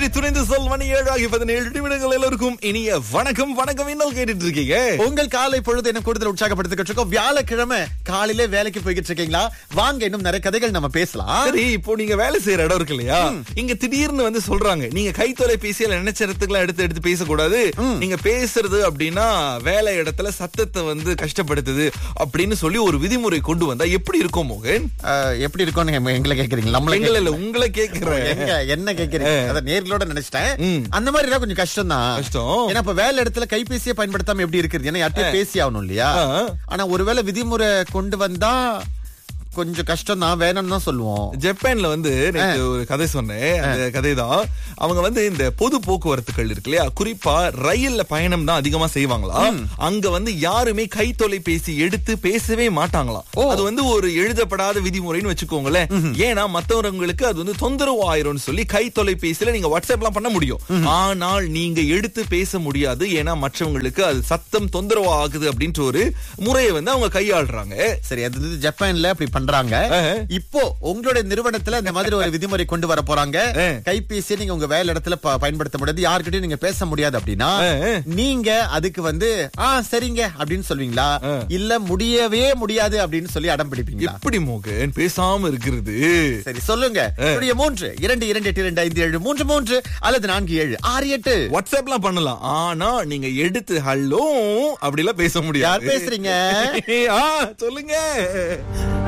நன்றி துணைந்து சொல் மணி ஏழு ஆகி பதினேழு நிமிடங்கள் எல்லோருக்கும் இனிய வணக்கம் வணக்கம் இன்னும் கேட்டுட்டு இருக்கீங்க உங்கள் காலை பொழுது என்ன கூடுதல் உற்சாகப்படுத்திக்கிட்டு இருக்கோம் வியாழக்கிழமை காலையில வேலைக்கு போய்கிட்டு இருக்கீங்களா வாங்க இன்னும் நிறைய கதைகள் நம்ம பேசலாம் சரி இப்போ நீங்க வேலை செய்யற இடம் இருக்கு இல்லையா இங்க திடீர்னு வந்து சொல்றாங்க நீங்க கை தொலைபேசியில நினைச்ச இடத்துக்குலாம் எடுத்து எடுத்து பேசக்கூடாது நீங்க பேசுறது அப்படின்னா வேலை இடத்துல சத்தத்தை வந்து கஷ்டப்படுத்துது அப்படின்னு சொல்லி ஒரு விதிமுறை கொண்டு வந்தா எப்படி இருக்கும் மோகன் அஹ், எப்படி இருக்கும்னு எங்க- எங்களை கேக்குறீங்க நம்மள எங்களை இல்ல உங்களை கேக்குறேன் எங்க என்ன கேக்குறீங்க அத நேர்களோட நினைச்சிட்டேன் அந்த மாதிரி எல்லாம் கொஞ்சம் கஷ்டம் தான் கஷ்டம். ஏன்னா இப்ப வேலை இடத்துல கைபேசியை பயன்படுத்தாம எப்படி இருக்குது ஏன்னா யார்கிட்டயும் பேசி ஆகணும் இல்லையா ஆ. ஆனா ஒருவேளை விதிமுறை கொண்டு வந்தா கொஞ்சம் கஷ்டம் தான் வேணும்னு தான் சொல்லுவோம் ஜப்பான்ல வந்து நேத்து ஒரு கதை சொன்னேன் அந்த கதை தான் அவங்க வந்து இந்த பொது போக்குவரத்துகள் இருக்கு இல்லையா குறிப்பா ரயில்ல பயணம் தான் அதிகமா செய்வாங்களா அங்க வந்து யாருமே கை தொலைபேசி எடுத்து பேசவே மாட்டாங்களாம் அது வந்து ஒரு எழுதப்படாத விதிமுறைன்னு வச்சுக்கோங்களேன் ஏன்னா மத்தவங்களுக்கு அது வந்து தொந்தரவு ஆயிரும்னு சொல்லி கை தொலைபேசியில நீங்க வாட்ஸ்அப்லாம் பண்ண முடியும் ஆனால் நீங்க எடுத்து பேச முடியாது ஏன்னா மற்றவங்களுக்கு அது சத்தம் தொந்தரவு ஆகுது அப்படின்ற ஒரு முறையை வந்து அவங்க கையாளுறாங்க சரி அது வந்து ஜப்பான்ல அப்படி பண்றாங்க இப்போ உங்களுடைய நிறுவனத்துல இந்த மாதிரி ஒரு விதிமுறை கொண்டு வர போறாங்க கைபேசியை நீங்க உங்க வேலை இடத்துல ப- பயன்படுத்த முடியாது யார்கிட்டயும் நீங்க பேச முடியாது அப்படின்னா நீங்க அதுக்கு வந்து ஆ சரிங்க அப்படின்னு சொல்வீங்களா இல்ல முடியவே முடியாது அப்படின்னு சொல்லி அடம் பிடிப்பீங்களா எப்படி மோகன் பேசாம இருக்கிறது சரி சொல்லுங்க என்னுடைய மூன்று இரண்டு இரண்டு எட்டு இரண்டு ஐந்து ஏழு மூன்று மூன்று அல்லது நான்கு ஏழு ஆறு எட்டு வாட்ஸ்அப்லாம் பண்ணலாம் ஆனா நீங்க எடுத்து ஹலோ அப்படிலாம் பேச முடியாது யார் பேசுறீங்க ஆ, சொல்லுங்க